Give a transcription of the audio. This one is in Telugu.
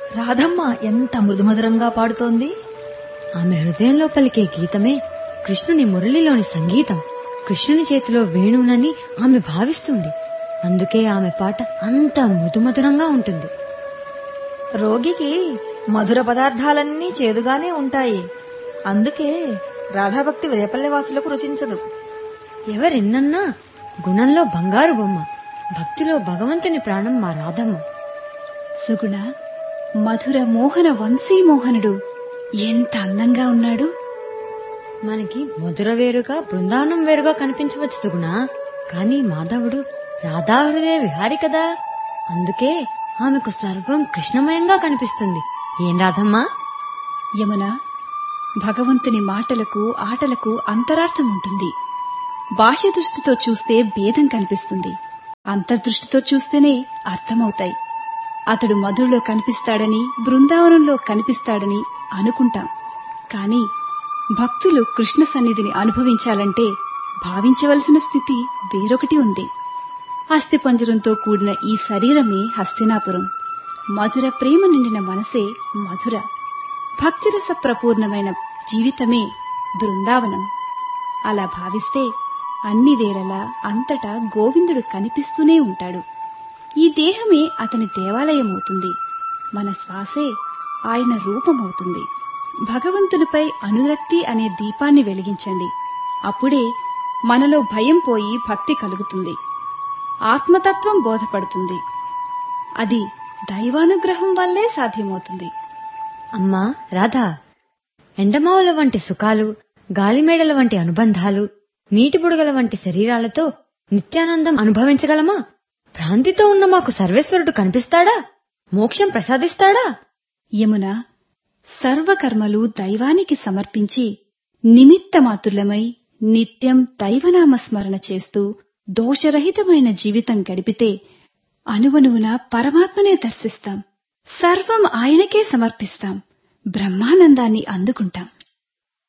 రాధమ్మ ఎంత మృదుమధురంగా పాడుతోంది ఆమె హృదయంలో పలికే గీతమే కృష్ణుని మురళిలోని సంగీతం కృష్ణుని చేతిలో వేణువునని ఆమె భావిస్తుంది అందుకే ఆమె పాట అంత మృదుమధురంగా ఉంటుంది రోగికి మధుర పదార్థాలన్నీ చేదుగానే ఉంటాయి అందుకే రాధాభక్తి రేపల్లెవాసులకు రుచించదు ఎవరెన్నన్నా గుణంలో బంగారు బొమ్మ భక్తిలో భగవంతుని ప్రాణం మా రాధమ్మ సుగుణ మధుర మోహన వంశీ మోహనుడు ఎంత అందంగా ఉన్నాడు మనకి మధుర వేరుగా బృందావనం వేరుగా కనిపించవచ్చు సుగుణ కాని మాధవుడు రాధాహృదయ విహారి కదా అందుకే ఆమెకు సర్వం కృష్ణమయంగా కనిపిస్తుంది ఏం రాధమ్మా యమున భగవంతుని మాటలకు ఆటలకు అంతరార్థం ఉంటుంది బాహ్య దృష్టితో చూస్తే భేదం కనిపిస్తుంది అంతర్దృష్టితో చూస్తేనే అర్థమవుతాయి అతడు మధురలో కనిపిస్తాడని బృందావనంలో కనిపిస్తాడని అనుకుంటాం కాని భక్తులు కృష్ణ సన్నిధిని అనుభవించాలంటే భావించవలసిన స్థితి వేరొకటి ఉంది అస్థిపంజరంతో కూడిన ఈ శరీరమే హస్తినాపురం మధుర ప్రేమ నిండిన మనసే మధుర భక్తిరస ప్రపూర్ణమైన జీవితమే బృందావనం అలా భావిస్తే అన్ని వేళలా అంతటా గోవిందుడు కనిపిస్తూనే ఉంటాడు ఈ దేహమే అతని దేవాలయమవుతుంది మన శ్వాసే ఆయన రూపమవుతుంది భగవంతునిపై అనురక్తి అనే దీపాన్ని వెలిగించండి అప్పుడే మనలో భయం పోయి భక్తి కలుగుతుంది ఆత్మతత్వం బోధపడుతుంది అది దైవానుగ్రహం వల్లే సాధ్యమవుతుంది అమ్మా రాధా ఎండమావుల వంటి సుఖాలు గాలిమేడల వంటి అనుబంధాలు నీటి బుడగల వంటి శరీరాలతో నిత్యానందం అనుభవించగలమా భ్రాంతితో ఉన్న మాకు సర్వేశ్వరుడు కనిపిస్తాడా మోక్షం ప్రసాదిస్తాడా యమున సర్వకర్మలు దైవానికి సమర్పించి నిమిత్తమాతులమై నిత్యం దైవనామ స్మరణ చేస్తూ దోషరహితమైన జీవితం గడిపితే అనువనువున పరమాత్మనే దర్శిస్తాం సర్వం ఆయనకే సమర్పిస్తాం బ్రహ్మానందాన్ని అందుకుంటాం